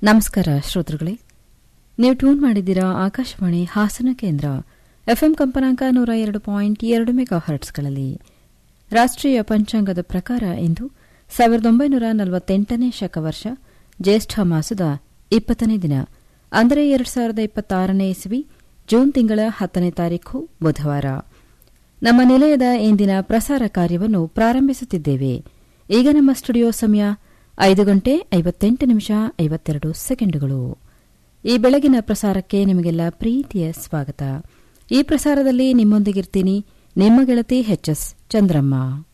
ನಮಸ್ಕಾರ ಶ್ರೋತೃಗಳೇ ನೀವು ಟ್ಯೂನ್ ಮಾಡಿದ್ದೀರಾ ಆಕಾಶವಾಣಿ ಹಾಸನ ಕೇಂದ್ರ ಎಫ್ಎಂ ಕಂಪನಾಂಕ ನೂರ ಎರಡು ಪಾಯಿಂಟ್ ಎರಡು ಮೆಗಾ ಹರ್ಟ್ಸ್ಗಳಲ್ಲಿ ರಾಷ್ಟ್ರೀಯ ಪಂಚಾಂಗದ ಪ್ರಕಾರ ಇಂದು ಸಾವಿರದ ಒಂಬೈನೂರ ನಲವತ್ತೆಂಟನೇ ಶಕವರ್ಷ ಜ್ಯೇಷ್ಠ ಮಾಸದ ಇಪ್ಪತ್ತನೇ ದಿನ ಅಂದರೆ ಎರಡು ಸಾವಿರದ ಇಪ್ಪತ್ತಾರನೇ ಇಸವಿ ಜೂನ್ ತಿಂಗಳ ಹತ್ತನೇ ತಾರೀಖು ಬುಧವಾರ ನಮ್ಮ ನಿಲಯದ ಇಂದಿನ ಪ್ರಸಾರ ಕಾರ್ಯವನ್ನು ಪ್ರಾರಂಭಿಸುತ್ತಿದ್ದೇವೆ ಈಗ ನಮ್ಮ ಸ್ಟುಡಿಯೋ ಸಮಯ ಐದು ಗಂಟೆ ಐವತ್ತೆಂಟು ನಿಮಿಷ ಐವತ್ತೆರಡು ಸೆಕೆಂಡುಗಳು ಈ ಬೆಳಗಿನ ಪ್ರಸಾರಕ್ಕೆ ನಿಮಗೆಲ್ಲ ಪ್ರೀತಿಯ ಸ್ವಾಗತ ಈ ಪ್ರಸಾರದಲ್ಲಿ ನಿಮ್ಮೊಂದಿಗಿರ್ತೀನಿ ನಿಮ್ಮ ಗೆಳತಿ ಎಚ್ಎಸ್ ಚಂದ್ರಮ್ಮ